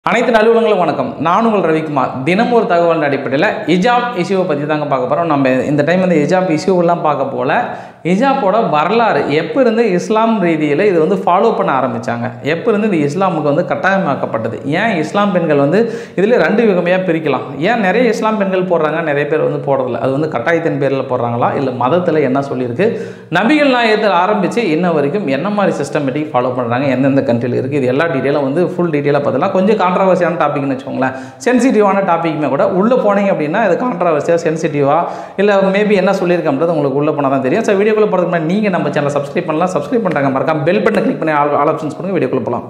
அனைத்து நல்லுள்ளங்களும் வணக்கம் நான் உங்கள் ரவிக்குமார் தினம் ஒரு தகவல் அடிப்படையில் இஜாப் இஷ்யூவை பற்றி தாங்க பார்க்க போகிறோம் நம்ம இந்த டைம் வந்து இஜாப் இஷ்யூவெல்லாம் பார்க்க போல இஜாப்போட வரலாறு எப்போ இருந்து இஸ்லாம் ரீதியில் இது வந்து ஃபாலோ பண்ண ஆரம்பித்தாங்க எப்போ இருந்து இது இஸ்லாமுக்கு வந்து கட்டாயமாக்கப்பட்டது ஏன் இஸ்லாம் பெண்கள் வந்து இதில் ரெண்டு விகமையாக பிரிக்கலாம் ஏன் நிறைய இஸ்லாம் பெண்கள் போடுறாங்க நிறைய பேர் வந்து போடுறதில்ல அது வந்து கட்டாயத்தின் பேரில் போடுறாங்களா இல்லை மதத்தில் என்ன சொல்லியிருக்கு நபிகள் நாயகத்தில் ஆரம்பித்து இன்ன வரைக்கும் என்ன மாதிரி சிஸ்டமேட்டிக் ஃபாலோ பண்ணுறாங்க எந்தெந்த கண்ட்ரியில் இருக்குது இது எல்லா டீட்டெயிலும் வந்து ஃபுல் டீட்டெயிலாக பார்த்தலாம் கொஞ்சம் கான்ட்ரவர்சியான டாபிக்னு வச்சுக்கோங்களேன் சென்சிட்டிவான டாபிக்குமே கூட உள்ளே போனீங்க அப்படின்னா இது கான்ட்ரவர்சியாக சென்சிட்டிவாக இல்லை மேபி என்ன சொல்லியிருக்கோம்ன்றது உங்களுக்கு உள்ளே போனால் தான் தெரியும் ஸோ வீடியோக்குள்ளே போகிறதுக்கு முன்னாடி நீங்கள் நம்ம சேனலை சப்ஸ்கிரைப் பண்ணலாம் சப்ஸ்கிரைப் பண்ணுறாங்க மறக்காம பெல் பட்டனை கிளிக் பண்ணி ஆல் ஆல் ஆப்ஷன்ஸ் கொடுங்க வீடியோக்குள்ளே போகலாம்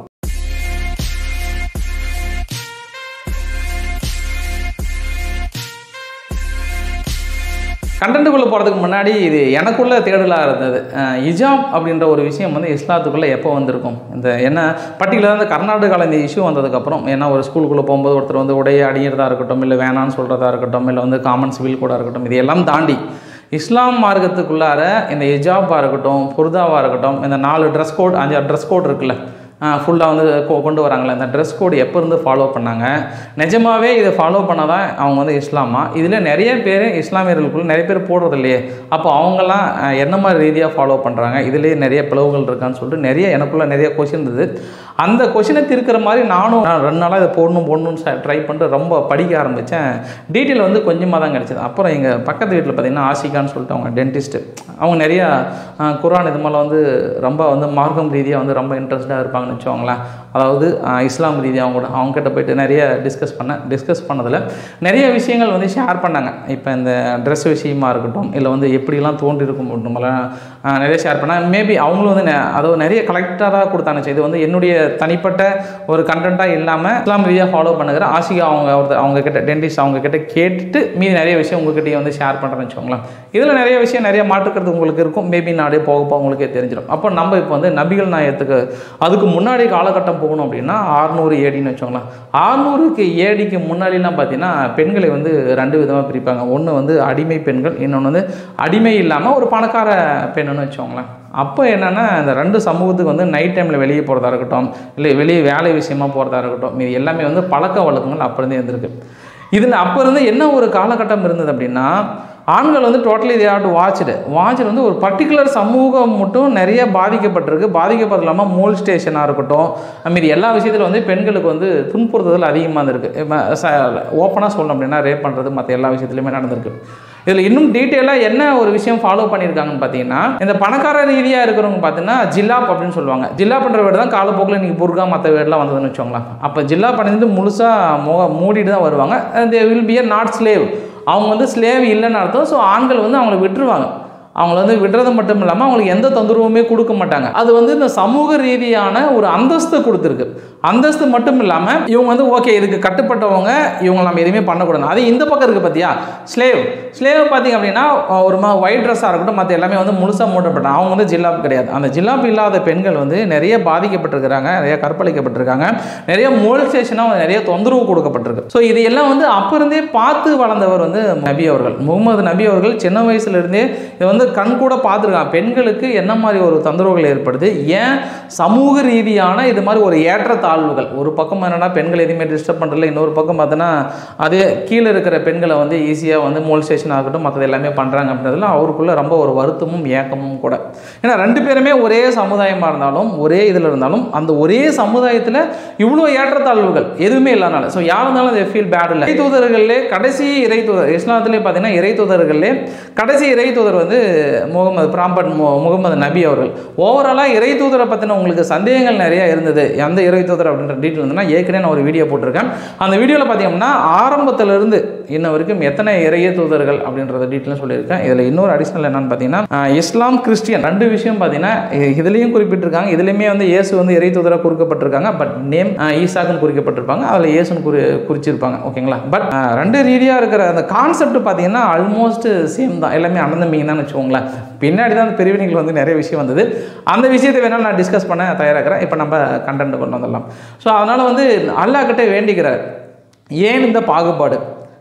கண்டென்ட்டுக்குள்ளே போகிறதுக்கு முன்னாடி இது எனக்குள்ள தேடலாக இருந்தது அஹ் இஜாப் அப்படின்ற ஒரு விஷயம் வந்து இஸ்லாத்துக்குள்ளே எப்போ வந்திருக்கும் இந்த என்ன பர்டிகுலராக இந்த கர்நாடகாவில் இந்த இஷ்யூ வந்ததுக்கப்புறம் ஏன்னா ஒரு ஸ்கூலுக்குள்ளே போகும்போது ஒருத்தர் வந்து உடைய அடிக்கிறதா இருக்கட்டும் இல்லை வேணான்னு சொல்கிறதா இருக்கட்டும் இல்லை வந்து காமன் சிவில் கூட இருக்கட்டும் இது எல்லாம் தாண்டி இஸ்லாம் மார்க்கத்துக்குள்ளார இந்த இஜாப்பாக இருக்கட்டும் புர்தாவாக இருக்கட்டும் இந்த நாலு ட்ரெஸ் கோட் அஞ்சு ட்ரெஸ் கோட் இருக்குல்ல ஃபுல்லாக வந்து கொ- கொண்டு வராங்களே இந்த ட்ரெஸ் கோடு எப்போ இருந்து ஃபாலோ பண்ணாங்க நிஜமாவே இதை ஃபாலோ பண்ணாதான் அவங்க வந்து இஸ்லாமா இதில் நிறைய பேர் இஸ்லாமியர்களுக்குள்ள நிறைய பேர் போடுறது இல்லையே அப்போ அவங்கெல்லாம் அஹ், என்ன மாதிரி ரீதியாக ஃபாலோ பண்ணுறாங்க இதுலேயே நிறைய பிளவுகள் இருக்கான்னு சொல்லிட்டு நிறைய எனக்குள்ள நிறைய கொஷின் இருந்தது அந்த கொஷினை திருக்கிற மாதிரி நானும் நான் ரெண்டு நாளாக இதை போடணும் போடணும்னு ட்ரை பண்ணிட்டு ரொம்ப படிக்க ஆரம்பித்தேன் டீட்டெயில் வந்து கொஞ்சமாக தான் கிடச்சிது அப்புறம் எங்கள் பக்கத்து வீட்டில் பார்த்தீங்கன்னா ஆசிகான்னு சொல்லிட்டு அவங்க டென்டிஸ்ட்டு அவங்க நிறையா அஹ், குர்ஆன் இது மாதிரிலாம் வந்து ரொம்ப வந்து மார்க்கம் ரீதியாக வந்து ரொம்ப இன்ட்ரெஸ்டாக இருப்பாங்கன்னு வச்சுக்கோங்களேன் அதாவது அஹ், இஸ்லாம் ரீதியாக அவங்க கூட அவங்க கிட்ட போயிட்டு நிறைய டிஸ்கஸ் பண்ணேன் டிஸ்கஸ் பண்ணதில் நிறைய விஷயங்கள் வந்து ஷேர் பண்ணாங்க இப்போ இந்த ட்ரெஸ் விஷயமா இருக்கட்டும் இல்லை வந்து எப்படிலாம் தோன்றிருக்கும் மட்டுமெல்லாம் அஹ், நிறைய ஷேர் பண்ணாங்க மேபி அவங்களும் வந்து நெ- அதாவது நிறைய கலெக்டராக கொடுத்தானுச்சு இது வந்து என்னுடைய தனிப்பட்ட ஒரு கண்டென்ட்டாக இல்லாமல் இஸ்லாம் ரீதியாக ஃபாலோ பண்ணுகிற ஆசிகா அவங்க ஒருத்தர் அவங்க கிட்ட டென்டிஸ்ட் அவங்க கிட்ட கேட்டுட்டு மீதி நிறைய விஷயம் உங்ககிட்டயே வந்து ஷேர் பண்ணுறேன்னு வச்சுக்கோங்களேன் இதில் நிறைய விஷயம் நிறைய மாற்றுக்கிறது உங்களுக்கு இருக்கும் மேபி நாடே போக போக உங்களுக்கே தெரிஞ்சிடும் அப்போ நம்ம இப்போ வந்து நபிகள் நாயகத்துக்கு அதுக்கு முன்னாடி காலகட்டம் போகணும் அப்படின்னா ஆறுநூறு ஏடின்னு வச்சுக்கோங்களேன் ஆறுநூறுக்கு ஏடிக்கு முன்னாடிலாம் பார்த்தீங்கன்னா பெண்களை வந்து ரெண்டு விதமாக பிரிப்பாங்க ஒன்று வந்து அடிமை பெண்கள் இன்னொன்று வந்து அடிமை இல்லாமல் ஒரு பணக்கார பெண்ணுன்னு வச்சுக்கோங்களேன் அப்போ என்னென்னா இந்த ரெண்டு சமூகத்துக்கு வந்து நைட் டைமில் வெளியே போகிறதா இருக்கட்டும் இல்லை வெளியே வேலை விஷயமா போகிறதா இருக்கட்டும் இது எல்லாமே வந்து பழக்க வழக்கங்கள் அப்போ இருந்தே இருந்திருக்கு இதில் அப்போ இருந்து என்ன ஒரு காலகட்டம் இருந்தது அப்படின்னா ஆண்கள் வந்து totally they ought watched watch வந்து ஒரு பர்டிகுலர் சமூகம் மட்டும் நிறைய பாதிக்கப்பட்டிருக்கு பாதிக்கப்பது இல்லாமல் மோல் ஸ்டேஷனாக இருக்கட்டும் மீதி எல்லா விஷயத்திலும் வந்து பெண்களுக்கு வந்து துன்புறுத்துதல் அதிகமாக இருந்திருக்கு இப்போ ஓப்பனாக சொல்லணும் அப்படின்னா ரேப் பண்ணுறது மற்ற எல்லா விஷயத்துலையுமே நடந்திருக்கு இதில் இன்னும் டீட்டெயிலாக என்ன ஒரு விஷயம் ஃபாலோ பண்ணியிருக்காங்கன்னு பார்த்தீங்கன்னா இந்த பணக்கார ரீதியாக இருக்கிறவங்க பார்த்தீங்கன்னா ஜில்லாப் அப்படின்னு சொல்லுவாங்க ஜில்லாப்ன்ற வேர்டு தான் காலப்போக்கில் இன்றைக்கி புர்கா மற்ற வேர்டெலாம் வந்ததுன்னு வச்சுக்கோங்களேன் அப்போ ஜில்லாப் அணிந்து முழுசாக முக மூடிட்டு தான் வருவாங்க they will be a not slave அவங்க வந்து ஸ்லேவ் இல்லைன்னு அர்த்தம் ஸோ ஆண்கள் வந்து அவங்கள விட்டுருவாங்க அவங்கள வந்து விடுறது மட்டும் இல்லாமல் அவங்களுக்கு எந்த தொந்தரவுமே கொடுக்க மாட்டாங்க அது வந்து இந்த சமூக ரீதியான ஒரு அந்தஸ்து கொடுத்துருக்கு அந்தஸ்து மட்டும் இல்லாமல் இவங்க வந்து ஓகே இதுக்கு கட்டுப்பட்டவங்க இவங்க நம்ம எதுவுமே பண்ணக்கூடாது அது இந்த பக்கம் இருக்குது பார்த்தியா ஸ்லேவ் ஸ்லேவ் பார்த்தீங்க அப்படின்னா ஒரு மா ஒயிட் ட்ரெஸ்ஸாக இருக்கட்டும் மற்ற எல்லாமே வந்து முழுசாக மூடப்பட்டாங்க அவங்க வந்து ஜில்லாப் கிடையாது அந்த ஜில்லாப் இல்லாத பெண்கள் வந்து நிறைய பாதிக்கப்பட்டிருக்கிறாங்க நிறைய கற்பழிக்கப்பட்டிருக்காங்க நிறைய மோல்ஸ்டேஷனாக நிறைய தொந்தரவு கொடுக்கப்பட்டிருக்கு ஸோ இதையெல்லாம் வந்து அப்போ இருந்தே பார்த்து வளர்ந்தவர் வந்து நபி அவர்கள் முகமது நபி அவர்கள் சின்ன வயசுலேருந்தே இதை வந்து கண் கூட பார்த்துருக்காங்க பெண்களுக்கு என்ன மாதிரி ஒரு தொந்தரவுகள் ஏற்படுது ஏன் சமூக ரீதியான இது மாதிரி ஒரு ஏற்றத்தாழ்வுகள் ஒரு பக்கம் என்னன்னா பெண்கள் எதுவுமே டிஸ்டர்ப் பண்ணுறதில்ல இன்னொரு பக்கம் பார்த்தோன்னா அதே கீழே இருக்கிற பெண்களை வந்து ஈஸியாக வந்து மோல் ஸ்டேஷன் ஆகட்டும் மற்றது எல்லாமே பண்ணுறாங்க அப்படின்றதுல அவருக்குள்ள ரொம்ப ஒரு வருத்தமும் ஏக்கமும் கூட ஏன்னா ரெண்டு பேருமே ஒரே சமுதாயமாக இருந்தாலும் ஒரே இதில் இருந்தாலும் அந்த ஒரே சமுதாயத்தில் இவ்வளோ ஏற்றத்தாழ்வுகள் எதுவுமே இல்லாதனால ஸோ யார் இருந்தாலும் அதை ஃபீல் பேட் இல்லை இறை தூதர்களே கடைசி இறை தூதர் இஸ்லாத்திலே பார்த்தீங்கன்னா இறை தூதர்களே கடைசி இறை தூதர் வந்து முகமது பிராம்பட் மு- முகமது நபி அவர்கள் ஓவராலாக இறை தூதரை பற்றின உங்களுக்கு சந்தேகங்கள் நிறைய இருந்தது எந்த இறை தூதர் அப்படின்ற டீட்டெயில் இருந்ததுன்னா ஏற்கனவே நான் ஒரு வீடியோ போட்டிருக்கேன் அந்த வீடியோவில் பார்த்தீங்கன்னா ஆரம்பத்திலிருந்து இன்ன வரைக்கும் எத்தனை இறைய தூதர்கள் அப்படின்றத டீட்டெயிலும் சொல்லியிருக்கேன் இதில் இன்னொரு அடிஷனல் என்னன்னு பார்த்தீங்கன்னா ஆஹ், இஸ்லாம் கிறிஸ்டியன் ரெண்டு விஷயம் பார்த்தீங்கன்னா இ- இதுலேயும் குறிப்பிட்டிருக்காங்க இதுலேயுமே வந்து இயேசு வந்து இறை தூதராக குறிக்கப்பட்டிருக்காங்க பட் நேம் ஈசாக்குன்னு குறிக்கப்பட்டிருப்பாங்க அதில் இயேசுன்னு குறி குறிச்சிருப்பாங்க ஓகேங்களா பட் ரெண்டு ரீதியாக இருக்கிற அந்த கான்செப்ட் பார்த்தீங்கன்னா ஆல்மோஸ்ட் சேம் தான் எல்லாமே அனந்தமிங்க தான் வச்சுக்கோங்களேன் பின்னாடி தான் அந்த பிரிவினைகள் வந்து நிறைய விஷயம் வந்தது அந்த விஷயத்தை வேணாலும் நான் டிஸ்கஸ் பண்ண தயாராகிறேன் இப்போ நம்ம கண்டென்ட் கொண்டு வந்துடலாம் ஸோ அதனால் வந்து அல்லாஹ் கிட்ட வேண்டிக்கிறார் ஏன் இந்த பாகுபாடு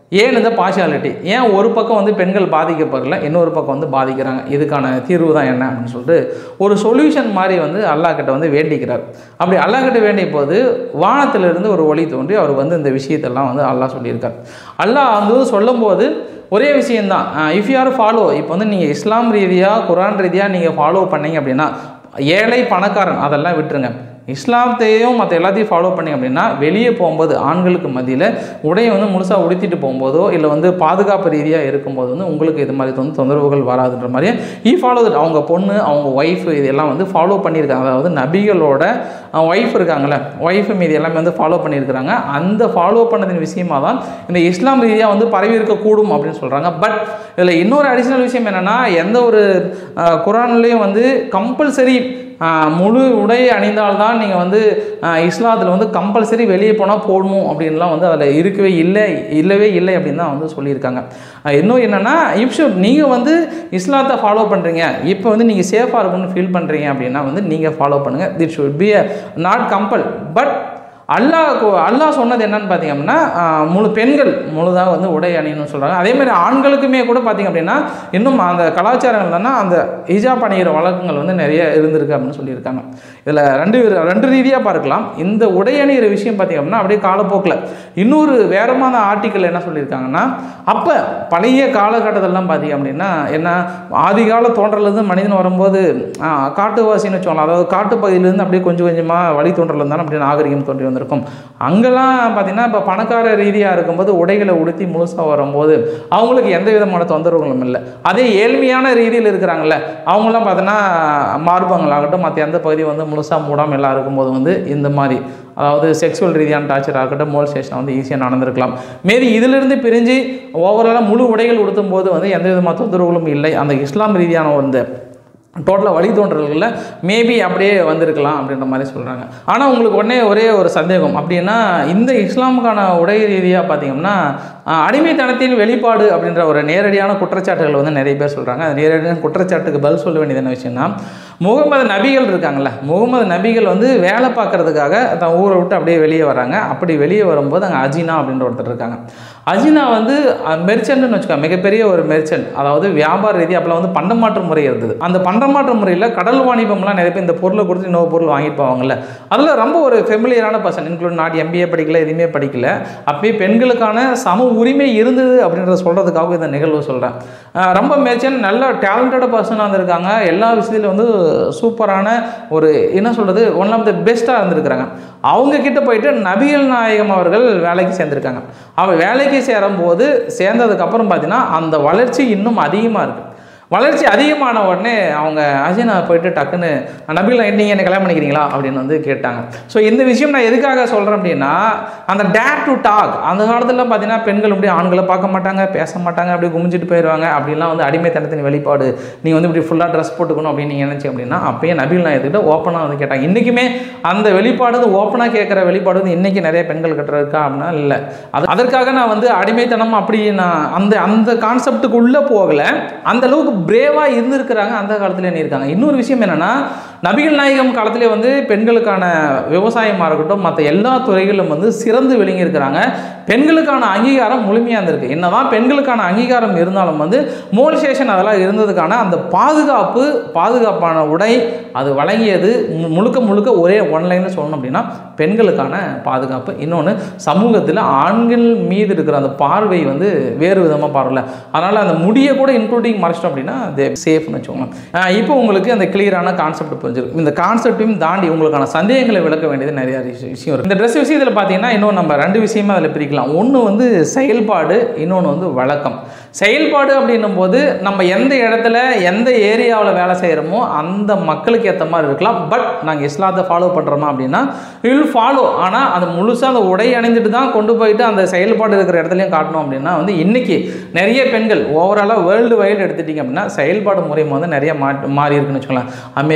ஏன் இந்த பார்ஷியாலிட்டி ஏன் ஒரு பக்கம் வந்து பெண்கள் பாதிக்கப்படல இன்னொரு பக்கம் வந்து பாதிக்கிறாங்க இதுக்கான தீர்வு தான் என்ன அப்படின்னு சொல்லிட்டு ஒரு சொல்யூஷன் மாதிரி வந்து அல்லாஹ் கிட்ட வந்து வேண்டிக்கிறார் அப்படி அல்லாஹ் கிட்ட வேண்டிய போது வானத்திலிருந்து ஒரு ஒளி தோன்றி அவர் வந்து இந்த விஷயத்தெல்லாம் வந்து அல்லாஹ் சொல்லியிருக்கார் அல்லாஹ் வந்து சொல்லும்போது ஒரே விஷயந்தான் இஃப் யார் ஃபாலோ இப்போ வந்து நீங்கள் இஸ்லாம் ரீதியாக குரான் ரீதியாக நீங்கள் ஃபாலோ பண்ணீங்க அப்படின்னா ஏழை பணக்காரன் அதெல்லாம் விட்டுருங்க இஸ்லாத்தையும் மற்ற எல்லாத்தையும் ஃபாலோ பண்ணி அப்படின்னா வெளியே போகும்போது ஆண்களுக்கு மத்தியில் உடையை வந்து முழுசாக உடுத்திட்டு போகும்போதோ இல்லை வந்து பாதுகாப்பு ரீதியாக இருக்கும்போது வந்து உங்களுக்கு இது மாதிரி வந்து தொந்தரவுகள் வராதுன்ற மாதிரியே ஈ ஃபாலோ அவங்க பொண்ணு அவங்க ஒய்ஃப் இதெல்லாம் வந்து ஃபாலோ பண்ணியிருக்காங்க அதாவது நபிகளோட ஒய்ஃப் இருக்காங்கல்ல ஒய்ஃப் மீது எல்லாமே வந்து ஃபாலோ பண்ணியிருக்கிறாங்க அந்த ஃபாலோ பண்ணதின் விஷயமா தான் இந்த இஸ்லாம் ரீதியாக வந்து பரவி இருக்கக்கூடும் அப்படின்னு சொல்கிறாங்க பட் இதில் இன்னொரு அடிஷ்னல் விஷயம் என்னென்னா எந்த ஒரு குரான்லேயும் வந்து கம்பல்சரி முழு உடை அணிந்தால்தான் நீங்கள் வந்து இஸ்லாத்தில் வந்து கம்பல்சரி வெளியே போனால் போடணும் அப்படின்லாம் வந்து அதில் இருக்கவே இல்லை இல்லவே இல்லை அப்படின்னு தான் வந்து சொல்லியிருக்காங்க இன்னும் என்னென்னா இப்ஷு நீங்கள் வந்து இஸ்லாத்தை ஃபாலோ பண்ணுறீங்க இப்போ வந்து நீங்கள் சேஃபாக இருக்கும்னு ஃபீல் பண்ணுறீங்க அப்படின்னா வந்து நீங்கள் ஃபாலோ பண்ணுங்கள் it should be a not compel but அல்லாஹ் அல்லாஹ் சொன்னது என்னன்னு பார்த்தீங்க அப்படின்னா முழு பெண்கள் முழுதாக வந்து உடை அணியணும்னு சொல்கிறாங்க அதே மாதிரி ஆண்களுக்குமே கூட பார்த்தீங்க அப்படின்னா இன்னும் அந்த கலாச்சாரங்கள்னா அந்த ஹிஜாப் அணிகிற வழக்கங்கள் வந்து நிறைய இருந்திருக்கு அப்படின்னு சொல்லியிருக்காங்க இதில் ரெண்டு ரெண்டு ரீதியாக பார்க்கலாம் இந்த உடை அணிகிற விஷயம் பார்த்தீங்க அப்படின்னா அப்படியே காலப்போக்கில் இன்னொரு வேறமான ஆர்டிக்கல் என்ன சொல்லியிருக்காங்கன்னா அப்போ பழைய காலகட்டத்திலலாம் பார்த்தீங்க அப்படின்னா என்ன ஆதி கால தோன்றலேருந்து மனிதன் வரும்போது காட்டுவாசின்னு வச்சோம்ல அதாவது காட்டுப்பகுதியிலேருந்து அப்படியே கொஞ்சம் கொஞ்சமாக வழி தோன்றல இருந்தாலும் அப்படியே நாகரிகம் தோன்றி வந்து இருக்கும் அங்கெல்லாம் பார்த்தீங்கன்னா இப்போ பணக்கார ரீதியாக இருக்கும்போது உடைகளை உடுத்தி முழுசாக வரும்போது அவங்களுக்கு எந்த விதமான தொந்தரவுகளும் இல்லை அதே ஏழ்மையான ரீதியில் இருக்கிறாங்கல்ல அவங்களாம் பார்த்தீங்கன்னா மார்பங்களாகட்டும் மற்ற எந்த பகுதி வந்து முழுசாக மூடாமல் எல்லாம் இருக்கும்போது வந்து இந்த மாதிரி அதாவது செக்ஸுவல் ரீதியான டார்ச்சர் ஆகட்டும் மோல் ஸ்டேஷன் வந்து ஈஸியாக நடந்திருக்கலாம் மேபி இதிலிருந்து பிரிஞ்சு ஓவராலாக முழு உடைகள் உடுத்தும் போது வந்து எந்த விதமான தொந்தரவுகளும் இல்லை அந்த இஸ்லாம் ரீதியான வந்து டோட்டலாக வழி தோன்றல்களில் மேபி அப்படியே வந்திருக்கலாம் அப்படின்ற மாதிரி சொல்கிறாங்க ஆனால் உங்களுக்கு உடனே ஒரே ஒரு சந்தேகம் அப்படின்னா இந்த இஸ்லாமுக்கான உடை ரீதியாக பார்த்தீங்கன்னா அடிமைத்தனத்தின் வெளிப்பாடு அப்படின்ற ஒரு நேரடியான குற்றச்சாட்டுகள் வந்து நிறைய பேர் சொல்கிறாங்க அந்த நேரடியான குற்றச்சாட்டுக்கு பதில் சொல்ல வேண்டியது என்ன விஷயம்னா முகமது நபிகள் இருக்காங்கல்ல முகமது நபிகள் வந்து வேலை பார்க்கறதுக்காக தன் ஊரை விட்டு அப்படியே வெளியே வராங்க அப்படி வெளியே வரும்போது அங்கே அஜினா அப்படின்ற ஒருத்தர் இருக்காங்க அஜினா வந்து மெர்ச்சன்ட்னு வச்சுக்கோங்க மிகப்பெரிய ஒரு மெர்ச்சன்ட் அதாவது வியாபார ரீதி அப்போலாம் வந்து பண்டமாற்று முறை இருந்தது அந்த பண்டமாற்று முறையில் கடல் வாணிபம்லாம் நிறைய பேர் இந்த பொருளை கொடுத்து இன்னொரு பொருள் வாங்கிட்டு போவாங்கல்ல அதில் ரொம்ப ஒரு ஃபெமிலியரான பர்சன் இன்க்ளூட் நாட் எம்பிஏ படிக்கல எதுவுமே படிக்கல அப்பயே பெண்களுக்கான சம உரிமை இருந்தது அப்படின்றத சொல்கிறதுக்காக இந்த நிகழ்வு சொல்கிறேன் ரொம்ப மெர்ச்சன்ட் நல்ல டேலண்டட் பர்சனாக இருந்திருக்காங்க எல்லா விஷயத்துலையும் வந்து சூப்பரான ஒரு என்ன சொல்கிறது ஒன் ஆஃப் த பெஸ்ட்டாக இருந்திருக்கிறாங்க அவங்க கிட்ட போயிட்டு நபிகள் நாயகம் அவர்கள் வேலைக்கு சேர்ந்துருக்காங்க அவர் வேலைக்கு சேரும்போது சேர்ந்ததுக்கப்புறம் பார்த்தீங்கன்னா அந்த வளர்ச்சி இன்னும் அதிகமாக இருக்குது வளர்ச்சி அதிகமான உடனே அவங்க அஜினா போயிட்டு டக்குன்னு நபிகள் நீங்கள் என்ன கல்யாணம் பண்ணிக்கிறீங்களா அப்படின்னு வந்து கேட்டாங்க ஸோ இந்த விஷயம் நான் எதுக்காக சொல்கிறேன் அப்படின்னா அந்த டேர் டு டாக் அந்த காலத்துலலாம் பார்த்தீங்கன்னா பெண்கள் இப்படி ஆண்களை பார்க்க மாட்டாங்க பேச மாட்டாங்க அப்படியே குமிஞ்சிட்டு போயிடுவாங்க அப்படிலாம் வந்து அடிமைத்தனத்தின் வெளிப்பாடு நீங்கள் வந்து இப்படி ஃபுல்லாக ட்ரெஸ் போட்டுக்கணும் அப்படின்னு நீங்கள் நினச்சி அப்படின்னா அப்பயே நபிகள் நாயத்துக்கிட்ட ஓப்பனாக வந்து கேட்டாங்க இன்றைக்குமே அந்த வெளிப்பாடு வந்து ஓப்பனாக கேட்குற வெளிப்பாடு வந்து இன்றைக்கி நிறைய பெண்கள் கிட்ட இருக்கா அப்படின்னா இல்லை அது அதற்காக நான் வந்து அடிமைத்தனம் அப்படி நான் அந்த அந்த கான்செப்டுக்குள்ளே போகலை அந்த அளவுக்கு பிரேவாக இருந்திருக்கிறாங்க அந்த காலத்துல இருக்காங்க இன்னொரு விஷயம் என்னென்னா நபிகள் நாயகம் காலத்திலே வந்து பெண்களுக்கான விவசாயமாக இருக்கட்டும் மற்ற எல்லா துறைகளிலும் வந்து சிறந்து விளங்கியிருக்கிறாங்க பெண்களுக்கான அங்கீகாரம் முழுமையாக இருந்திருக்கு என்னதான் பெண்களுக்கான அங்கீகாரம் இருந்தாலும் வந்து மோலிசேஷன் அதெல்லாம் இருந்ததுக்கான அந்த பாதுகாப்பு பாதுகாப்பான உடை அது வழங்கியது முழுக்க முழுக்க ஒரே ஒன்லைனில் சொல்லணும் அப்படின்னா பெண்களுக்கான பாதுகாப்பு இன்னொன்று சமூகத்தில் ஆண்கள் மீது இருக்கிற அந்த பார்வை வந்து வேறு விதமாக பார்வையில் அதனால் அந்த முடியை கூட இன்க்ளூடிங் மறைச்சிட்டோம் அப்படின்னா தே சேஃப்னு வச்சுக்கோங்களேன் இப்போ உங்களுக்கு அந்த கிளியரான கான்செப்ட் புரிஞ்சிருக்கும் இந்த கான்செப்டையும் தாண்டி உங்களுக்கான சந்தேகங்களை விளக்க வேண்டியது நிறைய விஷயம் இருக்குது இந்த ட்ரெஸ் விஷயத்தில் பார்த்தீங்கன்னா இன்னும் நம்ம ரெண்டு விஷயமா அதில் பிரிக்கலாம் ஒன்று வந்து செயல்பாடு இன்னொன்று வந்து வழக்கம் செயல்பாடு அப்படின்னும் போது நம்ம எந்த இடத்துல எந்த ஏரியாவில் வேலை செய்கிறோமோ அந்த மக்களுக்கு ஏற்ற மாதிரி இருக்கலாம் பட் நாங்கள் இஸ்லாத்தை ஃபாலோ பண்ணுறோமா அப்படின்னா வில் ஃபாலோ ஆனால் அது முழுசாக அந்த உடை அணிந்துட்டு தான் கொண்டு போயிட்டு அந்த செயல்பாடு இருக்கிற இடத்துலையும் காட்டணும் அப்படின்னா வந்து இன்றைக்கி நிறைய பெண்கள் ஓவராலாக வேர்ல்டு வைடு எடுத்துட்டிங்க அப்படின்னா செயல்பாடு முறை வந்து நிறைய மா மாறி இருக்குன்னு வச்சுக்கலாம் America France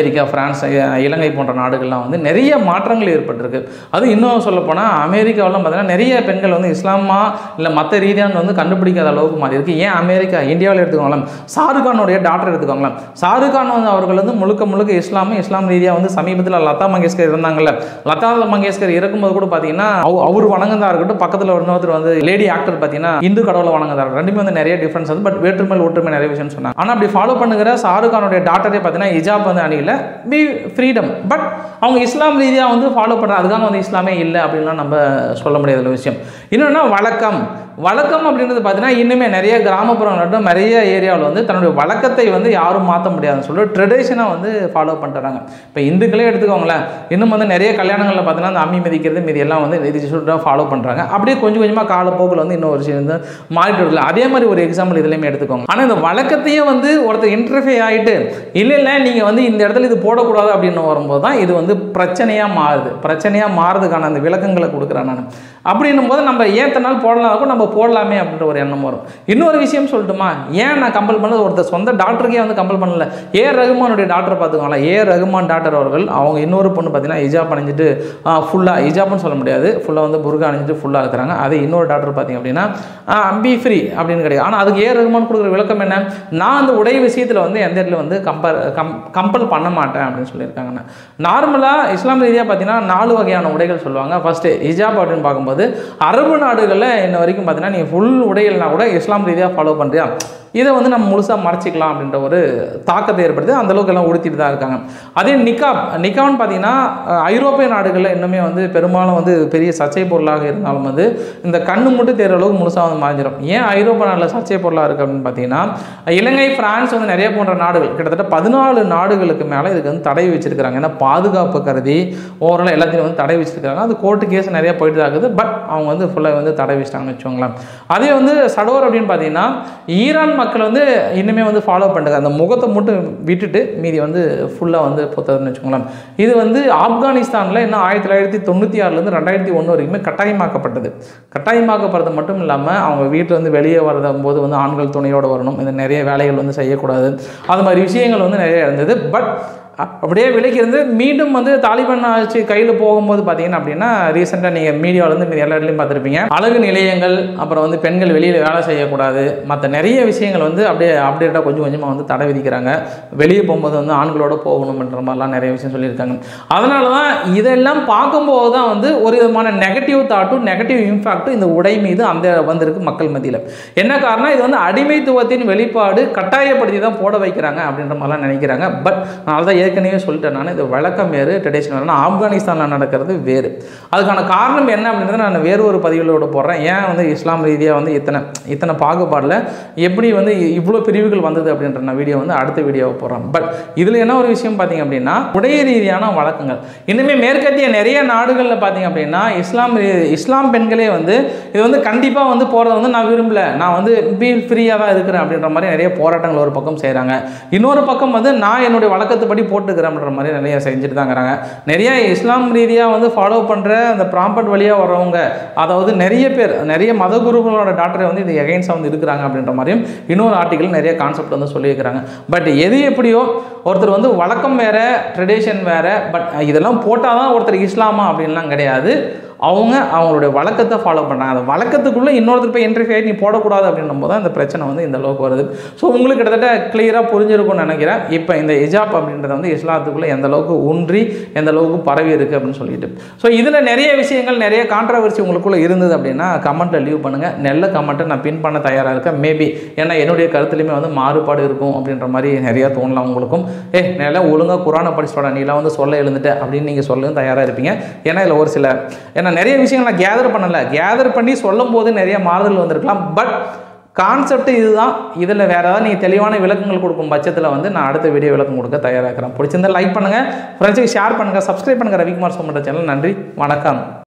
France ah, Ilangai போன்ற நாடுகள்லாம் வந்து நிறைய மாற்றங்கள் ஏற்பட்டிருக்கு அது இன்னும் சொல்லப்போனால் அமெரிக்காவெல்லாம் பார்த்தீங்கன்னா நிறைய பெண்கள் வந்து இஸ்லாமா இல்லை மற்ற ரீதியான வந்து கண்டுபிடிக்காத அளவுக்கு மாறி இருக்கு ஏன் அமெரிக்கா இந்தியாவில் எடுத்துக்கோங்களேன் ஷாருக் கானுடைய டாக்டர் எடுத்துக்கோங்களேன் ஷாருக் கான் வந்து அவர்கள் வந்து முழுக்க முழுக்க இஸ்லாமும் இஸ்லாம் ரீதியாக வந்து சமீபத்தில் லதா மங்கேஷ்கர் இருந்தாங்கல்ல லதா மங்கேஷ்கர் இறக்கும்போது கூட பார்த்தீங்கன்னா அவ- அவர் வணங்குதா இருக்கட்டும் பக்கத்தில் இன்னொருத்தர் வந்து லேடி ஆக்டர் பார்த்தீங்கன்னா இந்து கடவுளை வணங்குதா இருக்கட்டும். ரெண்டுமே வந்து நிறைய டிஃப்ரென்ஸ் வந்து பட் வேற்றுமையில் ஒற்றுமை நிறைய விஷயம் சொன்னாங்க ஆனால் அப்படி ஃபாலோ பண்ணுகிற ஷாருக் கானுடைய டாக்டரே பார்த்தீங்கன்னா ஹிஜாப் வந்து அணியில் பி ஃப்ரீடம் பட் அவங்க இஸ்லாம் ரீதியாக வந்து ஃபாலோ பண்ணுற அதுக்காக வந்து இஸ்லாமே இல்லை அப்படின்லாம் நம்ம சொல்ல முடியாத ஒரு விஷயம் இன்னொன்னா வழக்கம் வழக்கம் அப்படின்றது பார்த்தீங்கன்னா இன்னுமே நிறைய கிராமப்புறங்கள்ட்டும் நிறைய ஏரியாவில் வந்து தன்னுடைய வழக்கத்தை வந்து யாரும் மாற்ற முடியாதுன்னு சொல்லி ட்ரெடிஷனாக வந்து ஃபாலோ பண்ணுறாங்க இப்போ இந்துக்களே எடுத்துக்கோங்களேன் இன்னும் வந்து நிறைய கல்யாணங்களில் பார்த்தீங்கன்னா அந்த அம்மி மிதிக்கிறது மீதி எல்லாம் வந்து இது சொல்லிட்டு ஃபாலோ பண்ணுறாங்க அப்படியே கொஞ்சம் கொஞ்சமாக காலப்போக்கில் வந்து இன்னொரு விஷயம் வந்து மாறிட்டு வரல அதே மாதிரி ஒரு எக்ஸாம்பிள் இதுலையுமே எடுத்துக்கோங்க ஆனால் இந்த வழக்கத்தையே வந்து ஒருத்தர் இன்டர்ஃபே ஆகிட்டு இல்லை இல்லை நீங்கள் வந்து இந்த இடத்துல இது போடக்கூடாது அப்படின்னு வரும்போது தான் இது வந்து பிரச்சனையாக மாறுது பிரச்சனையாக மாறுறதுக்கான அந்த விளக்கங்களை கொடுக்குறேன் நான் அப்படின்னும் போது நம்ம ஏன் நாள் போடலாம் கூட நம்ம போடலாமே அப்படின்ற ஒரு எண்ணம் வரும் இன்னொரு விஷயம் சொல்லட்டுமா ஏன் நான் கம்பல் பண்ணது ஒருத்தர் சொந்த டாக்டருக்கே வந்து கம்பல் பண்ணல ஏ ரகுமானுடைய டாக்டரை பார்த்துக்கோங்களேன் ஏ ரகுமான் டாக்டர் அவர்கள் அவங்க இன்னொரு பொண்ணு பார்த்தீங்கன்னா ஹிஜாப் அணிஞ்சிட்டு ஃபுல்லாக ஹிஜாப்னு சொல்ல முடியாது ஃபுல்லாக வந்து புர்கா அணிஞ்சிட்டு ஃபுல்லாக இருக்கிறாங்க அதே இன்னொரு டாக்டர் பார்த்தீங்க அப்படின்னா பி ஃப்ரீ அப்படின்னு கிடையாது ஆனால் அதுக்கு ஏ ரகுமான் கொடுக்குற விளக்கம் என்ன நான் அந்த உடை விஷயத்தில் வந்து எந்த இடத்துல வந்து கம்பேர் கம் கம்பல் பண்ண மாட்டேன் அப்படின்னு சொல்லியிருக்காங்கண்ணா நார்மலாக இஸ்லாம் ரீதியாக பார்த்தீங்கன்னா நாலு வகையான உடைகள் சொல்லுவாங்க ஃபஸ்ட்டு ஹிஜாப் அப்படின்னு பார்க்கும்போது அரபு நாடுகளில் இன்ன வரைக்கும் பார்த்தீங்கன்னா நீங்கள் ஃபுல் உடைகள்னா கூட இஸ்லாம் ரீதியாக ஃபாலோ பண்ணுறியா இதை வந்து நம்ம முழுசாக மறைச்சிக்கலாம் அப்படின்ற ஒரு தாக்கத்தை ஏற்படுத்தி அந்த அளவுக்கு எல்லாம் உடுத்திட்டு தான் இருக்காங்க அதே நிக்காப் நிக்காப்னு பார்த்தீங்கன்னா அஹ், ஐரோப்பிய நாடுகளில் இன்னுமே வந்து பெரும்பாலும் வந்து பெரிய சர்ச்சை பொருளாக இருந்தாலும் வந்து இந்த கண்ணு மட்டும் தேர்ற அளவுக்கு முழுசாக வந்து மாறிஞ்சிடும் ஏன் ஐரோப்பிய நாட்டில் சர்ச்சை பொருளாக இருக்குது அப்படின்னு பார்த்தீங்கன்னா இலங்கை பிரான்ஸ் வந்து நிறைய போன்ற நாடுகள் கிட்டத்தட்ட பதினாலு நாடுகளுக்கு மேலே இதுக்கு வந்து தடை வச்சிருக்கிறாங்க ஏன்னா பாதுகாப்பு கருதி ஓவரால் எல்லாத்தையும் வந்து தடை வச்சிருக்காங்க அது கோர்ட்டு கேஸ் நிறைய போயிட்டு தான் இருக்குது பட் அவங்க வந்து ஃபுல்லாக வந்து தடை வச்சிட்டாங்கன்னு வச்சுக்கோங்களேன் அதே வந்து சடோர் அப்படின்னு பார்த்தீங்கன்னா ஈரான் மக்கள் வந்து இன்னுமே வந்து ஃபாலோ பண்ணுறாங்க அந்த முகத்தை மட்டும் விட்டுட்டு மீதி வந்து ஃபுல்லாக வந்து பொத்ததுன்னு வச்சுக்கோங்களேன் இது வந்து ஆப்கானிஸ்தானில் இன்னும் ஆயிரத்தி தொள்ளாயிரத்தி தொண்ணூற்றி ஆறுலேருந்து ரெண்டாயிரத்தி ஒன்று வரைக்குமே கட்டாயமாக்கப்பட்டது கட்டாயமாக்கப்படுறது மட்டும் இல்லாமல் அவங்க வீட்டில் வந்து வெளியே வரும்போது வந்து ஆண்கள் துணையோடு வரணும் இந்த நிறைய வேலைகள் வந்து செய்யக்கூடாது அது மாதிரி விஷயங்கள் வந்து நிறைய இருந்தது பட் அப்படியே விலகி இருந்து மீண்டும் வந்து தாலிபான் ஆட்சி கையில் போகும்போது பார்த்தீங்கன்னா அப்படின்னா ரீசெண்டாக நீங்கள் மீடியாவில் வந்து மீதி எல்லா இடத்துலையும் பார்த்துருப்பீங்க அழகு நிலையங்கள் அப்புறம் வந்து பெண்கள் வெளியில் வேலை செய்யக்கூடாது மற்ற நிறைய விஷயங்கள் வந்து அப்படியே அப்டேட்டாக கொஞ்சம் கொஞ்சமாக வந்து தடை விதிக்கிறாங்க வெளியே போகும்போது வந்து ஆண்களோட போகணும்ன்ற மாதிரிலாம் நிறைய விஷயம் சொல்லியிருக்காங்க அதனால தான் இதெல்லாம் பார்க்கும்போது தான் வந்து ஒரு விதமான நெகட்டிவ் தாட்டும் நெகட்டிவ் இம்பாக்ட்டும் இந்த உடை மீது அந்த வந்திருக்கு மக்கள் மத்தியில் என்ன காரணம் இது வந்து அடிமைத்துவத்தின் வெளிப்பாடு கட்டாயப்படுத்தி தான் போட வைக்கிறாங்க அப்படின்ற மாதிரிலாம் நினைக்கிறாங்க பட் நான் தான் ஏற்கனவே சொல்லிட்டேன் நான் இது வழக்கம் வேறு ட்ரெடிஷனல் வேறு ஆப்கானிஸ்தானில் நடக்கிறது வேறு அதுக்கான காரணம் என்ன அப்படின்றத நான் வேறு ஒரு பதிவுகளோட போடுறேன் ஏன் வந்து இஸ்லாம் ரீதியாக வந்து இத்தனை இத்தனை பாகுபாடில் எப்படி வந்து இவ்வளோ பிரிவுகள் வந்தது அப்படின்ற நான் வீடியோ வந்து அடுத்த வீடியோவை போடுறேன் பட் இதில் என்ன ஒரு விஷயம் பார்த்தீங்க அப்படின்னா உடைய ரீதியான வழக்கங்கள் இன்னுமே மேற்கத்திய நிறைய நாடுகளில் பார்த்தீங்க அப்படின்னா இஸ்லாம் ரீ- இஸ்லாம் பெண்களே வந்து இது வந்து கண்டிப்பாக வந்து போகிறத வந்து நான் விரும்பல நான் வந்து பி ஃப்ரீயாக தான் இருக்கிறேன் அப்படின்ற மாதிரி நிறைய போராட்டங்கள் ஒரு பக்கம் செய்கிறாங்க இன்னொரு பக்கம் வந்து நான் என்னுடைய வழக்கத்துப்படி போட்டுக்கிறேன்ற மாதிரி நிறைய செஞ்சுட்டு தான் இருக்கிறாங்க நிறைய இஸ்லாம் ரீதியாக வந்து ஃபாலோ பண்ணுற அந்த ப்ராம்பர்ட் வழியாக வர்றவங்க அதாவது நிறைய பேர் நிறைய மத குருக்களோட டாக்டரை வந்து இது எகைன்ஸாக வந்து இருக்கிறாங்க அப்படின்ற மாதிரியும் இன்னொரு ஆர்டிக்கல் நிறைய கான்செப்ட் வந்து சொல்லியிருக்கிறாங்க பட் எது எப்படியோ ஒருத்தர் வந்து வழக்கம் வேற ட்ரெடிஷன் வேற பட் இதெல்லாம் போட்டால் தான் ஒருத்தர் இஸ்லாமா அப்படின்லாம் கிடையாது அவங்க அவங்களுடைய வழக்கத்தை ஃபாலோ பண்ணுறாங்க அந்த வழக்கத்துக்குள்ளே இன்னொருத்தர் போய் என்ட்ரி ஆகி நீ போடக்கூடாது அப்படின்னும் போது தான் இந்த பிரச்சனை வந்து இந்த அளவுக்கு வருது ஸோ உங்களுக்கு கிட்டத்தட்ட கிளியராக புரிஞ்சிருக்கும்னு நினைக்கிறேன் இப்போ இந்த ஹிஜாப் அப்படின்றத வந்து இஸ்லாத்துக்குள்ளே எந்த அளவுக்கு ஊன்றி எந்த அளவுக்கு பரவி இருக்குது அப்படின்னு சொல்லிட்டு ஸோ இதில் நிறைய விஷயங்கள் நிறைய கான்ட்ரவர்சி உங்களுக்குள்ளே இருந்தது அப்படின்னா கமெண்ட்டில் லீவ் பண்ணுங்கள் நல்ல கமெண்ட்டை நான் பின் பண்ண தயாராக இருக்கேன் மேபி ஏன்னா என்னுடைய கருத்துலையுமே வந்து மாறுபாடு இருக்கும் அப்படின்ற மாதிரி நிறையா தோணலாம் உங்களுக்கும் ஏ நல்லா ஒழுங்காக குரானை படிச்சுடா நீலாம் வந்து சொல்ல எழுந்துட்ட அப்படின்னு நீங்கள் சொல்லவும் தயாராக இருப்பீங்க ஏன்னா இதில் ஒரு சில ஏன்னா நிறைய விஷயங்கள் நான் கேதர் பண்ணலை கேதர் பண்ணி சொல்லும் போது நிறைய மாறுதல் வந்திருக்கலாம் பட் கான்செப்ட் இதுதான் இதில் வேறு ஏதாவது நீங்கள் தெளிவான விளக்கங்கள் கொடுக்கும் பட்சத்தில் வந்து நான் அடுத்த வீடியோ விளக்கம் கொடுக்க தயாராக இருக்கிறேன் பிடிச்சிருந்தா லைக் பண்ணுங்கள் ஃப்ரெண்ட்ஸுக்கு ஷேர் பண்ணுங்கள் சப்ஸ்கிரைப் பண்ணுங்கள் ரவிக்குமார் சோமன்ற சேனல் நன்றி வணக்கம்